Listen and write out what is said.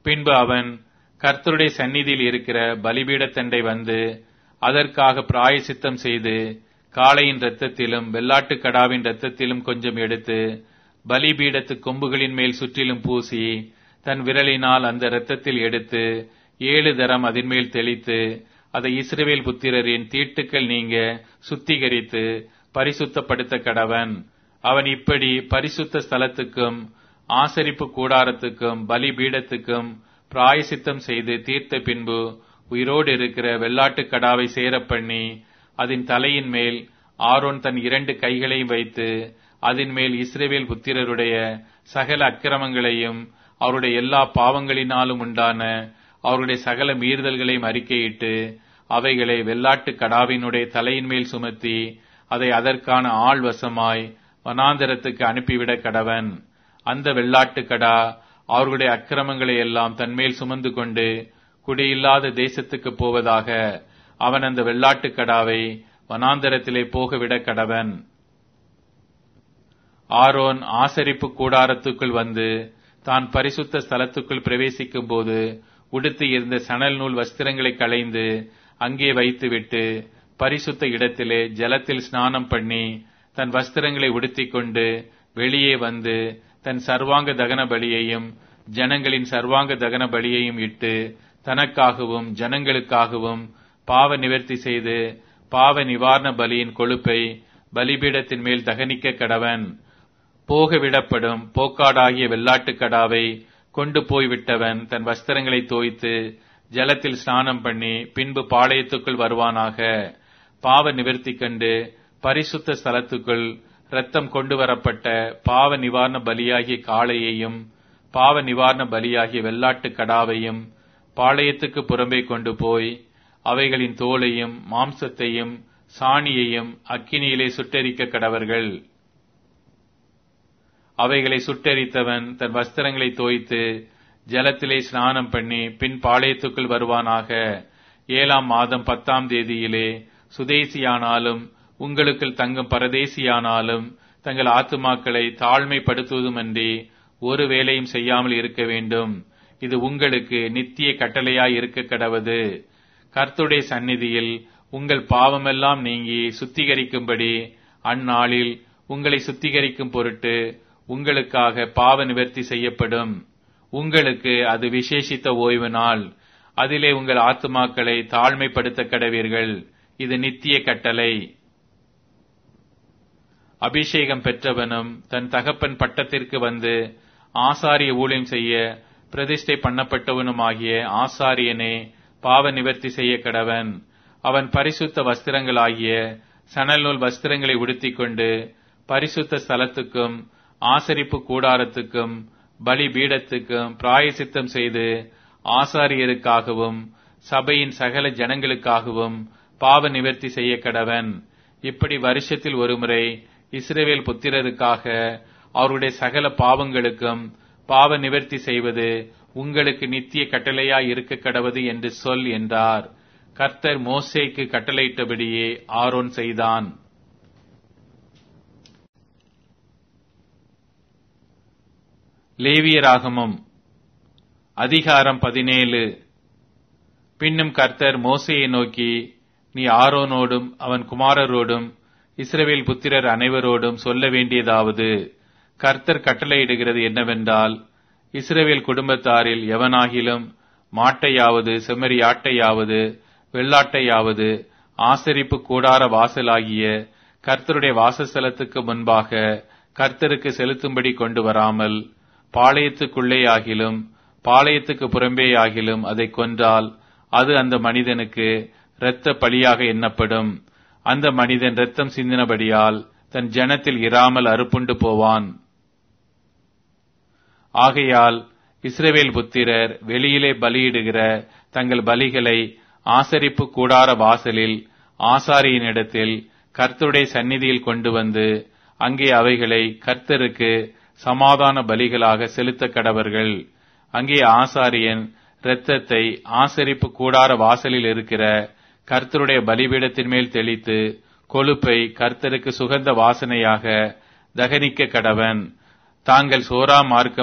பின்பு அவன் கர்த்தருடைய சந்நிதியில் இருக்கிற பலிபீடத்தண்டை வந்து அதற்காக பிராயசித்தம் செய்து காளையின் இரத்தத்திலும் வெள்ளாட்டுக் கடாவின் இரத்தத்திலும் கொஞ்சம் எடுத்து பலிபீடத்து கொம்புகளின் மேல் சுற்றிலும் பூசி தன் விரலினால் அந்த இரத்தத்தில் எடுத்து ஏழு தரம் அதன் மேல் தெளித்து அதை இஸ்ரவேல் புத்திரரின் தீட்டுக்கள் நீங்க சுத்திகரித்து பரிசுத்தப்படுத்த கடவன் அவன் இப்படி பரிசுத்த ஸ்தலத்துக்கும் ஆசரிப்பு கூடாரத்துக்கும் பலிபீடத்துக்கும் பிராயசித்தம் செய்து தீர்த்த பின்பு உயிரோடு இருக்கிற வெள்ளாட்டுக் கடாவை சேரப் பண்ணி அதன் தலையின் மேல் ஆரோன் தன் இரண்டு கைகளையும் வைத்து அதன் மேல் இஸ்ரேவேல் புத்திரருடைய சகல அக்கிரமங்களையும் அவருடைய எல்லா பாவங்களினாலும் உண்டான அவருடைய சகல மீறுதல்களையும் அறிக்கையிட்டு அவைகளை வெள்ளாட்டு கடாவினுடைய தலையின் மேல் சுமத்தி அதை அதற்கான ஆள் வசமாய் வனாந்தரத்துக்கு அனுப்பிவிட கடவன் அந்த வெள்ளாட்டு கடா அவர்களுடைய அக்கிரமங்களை எல்லாம் தன்மேல் சுமந்து கொண்டு குடியில்லாத தேசத்துக்கு போவதாக அவன் அந்த வெள்ளாட்டு கடாவை வனாந்தரத்திலே போகவிட கடவன் ஆரோன் ஆசரிப்பு கூடாரத்துக்குள் வந்து தான் பரிசுத்த ஸ்தலத்துக்குள் பிரவேசிக்கும் போது உடுத்தி இருந்த சணல் நூல் வஸ்திரங்களை களைந்து அங்கே வைத்துவிட்டு பரிசுத்த இடத்திலே ஜலத்தில் ஸ்நானம் பண்ணி தன் வஸ்திரங்களை உடுத்திக் கொண்டு வெளியே வந்து தன் சர்வாங்க தகன பலியையும் ஜனங்களின் சர்வாங்க தகன பலியையும் இட்டு தனக்காகவும் ஜனங்களுக்காகவும் பாவ நிவர்த்தி செய்து பாவ நிவாரண பலியின் கொழுப்பை பலிபீடத்தின் மேல் தகனிக்க கடவன் போகவிடப்படும் போக்காடாகிய வெள்ளாட்டுக் கடாவை கொண்டு போய்விட்டவன் தன் வஸ்திரங்களை தோய்த்து ஜலத்தில் ஸ்நானம் பண்ணி பின்பு பாளையத்துக்குள் வருவானாக பாவ நிவர்த்தி கண்டு பரிசுத்த ஸ்தலத்துக்குள் ரத்தம் கொண்டு வரப்பட்ட பாவ நிவாரண பலியாகிய காளையையும் பாவ நிவாரண பலியாகிய வெள்ளாட்டு கடாவையும் பாளையத்துக்கு புறம்பே கொண்டு போய் அவைகளின் தோலையும் மாம்சத்தையும் சாணியையும் அக்கினியிலே சுட்டெரிக்க கடவர்கள் அவைகளை சுட்டெரித்தவன் தன் வஸ்திரங்களை தோய்த்து ஜலத்திலே ஸ்நானம் பண்ணி பின் பாளையத்துக்குள் வருவானாக ஏழாம் மாதம் பத்தாம் தேதியிலே சுதேசியானாலும் உங்களுக்குள் தங்கும் பரதேசியானாலும் தங்கள் ஆத்துமாக்களை தாழ்மைப்படுத்துவதுமன்றி ஒரு வேலையும் செய்யாமல் இருக்க வேண்டும் இது உங்களுக்கு நித்திய கட்டளையாய் இருக்க கடவது கர்த்துடைய சந்நிதியில் உங்கள் பாவமெல்லாம் நீங்கி சுத்திகரிக்கும்படி அந்நாளில் உங்களை சுத்திகரிக்கும் பொருட்டு உங்களுக்காக பாவ நிவர்த்தி செய்யப்படும் உங்களுக்கு அது விசேஷித்த ஓய்வு நாள் அதிலே உங்கள் ஆத்துமாக்களை தாழ்மைப்படுத்த கடவீர்கள் இது நித்திய கட்டளை அபிஷேகம் பெற்றவனும் தன் தகப்பன் பட்டத்திற்கு வந்து ஆசாரிய ஊழியம் செய்ய பிரதிஷ்டை பண்ணப்பட்டவனுமாகிய ஆசாரியனே பாவ நிவர்த்தி செய்ய கடவன் அவன் பரிசுத்த வஸ்திரங்களாகிய சணல் நூல் வஸ்திரங்களை உடுத்திக் கொண்டு பரிசுத்த ஸ்தலத்துக்கும் ஆசரிப்பு கூடாரத்துக்கும் பலி பீடத்துக்கும் பிராயசித்தம் செய்து ஆசாரியருக்காகவும் சபையின் சகல ஜனங்களுக்காகவும் பாவ நிவர்த்தி செய்ய கடவன் இப்படி வருஷத்தில் ஒருமுறை இஸ்ரேவேல் புத்திரருக்காக அவருடைய சகல பாவங்களுக்கும் பாவ நிவர்த்தி செய்வது உங்களுக்கு நித்திய கட்டளையாய் இருக்க கடவது என்று சொல் என்றார் கர்த்தர் மோசேக்கு கட்டளையிட்டபடியே ஆரோன் செய்தான் லேவியராகமம் அதிகாரம் பதினேழு பின்னும் கர்த்தர் மோசையை நோக்கி நீ ஆரோனோடும் அவன் குமாரரோடும் இஸ்ரவேல் புத்திரர் அனைவரோடும் சொல்ல வேண்டியதாவது கர்த்தர் கட்டளையிடுகிறது என்னவென்றால் இஸ்ரவேல் குடும்பத்தாரில் எவனாகிலும் மாட்டையாவது செம்மறியாட்டையாவது வெள்ளாட்டையாவது ஆசரிப்பு கூடார வாசலாகிய கர்த்தருடைய வாசஸ்தலத்துக்கு முன்பாக கர்த்தருக்கு செலுத்தும்படி கொண்டு வராமல் பாளையத்துக்குள்ளே ஆகிலும் பாளையத்துக்கு புறம்பே ஆகிலும் அதை கொன்றால் அது அந்த மனிதனுக்கு இரத்த பலியாக எண்ணப்படும் அந்த மனிதன் இரத்தம் சிந்தினபடியால் தன் ஜனத்தில் இராமல் அறுப்புண்டு போவான் ஆகையால் இஸ்ரவேல் புத்திரர் வெளியிலே பலியிடுகிற தங்கள் பலிகளை ஆசரிப்பு கூடார வாசலில் ஆசாரியனிடத்தில் கர்த்தருடைய சந்நிதியில் கொண்டு வந்து அங்கே அவைகளை கர்த்தருக்கு சமாதான பலிகளாக செலுத்த கடவர்கள் அங்கே ஆசாரியன் இரத்தத்தை ஆசரிப்பு கூடார வாசலில் இருக்கிற கர்த்தருடைய பலிபீடத்தின் மேல் தெளித்து கொழுப்பை கர்த்தருக்கு சுகந்த வாசனையாக தகனிக்க கடவன் தாங்கள் சோரா மார்க்கம்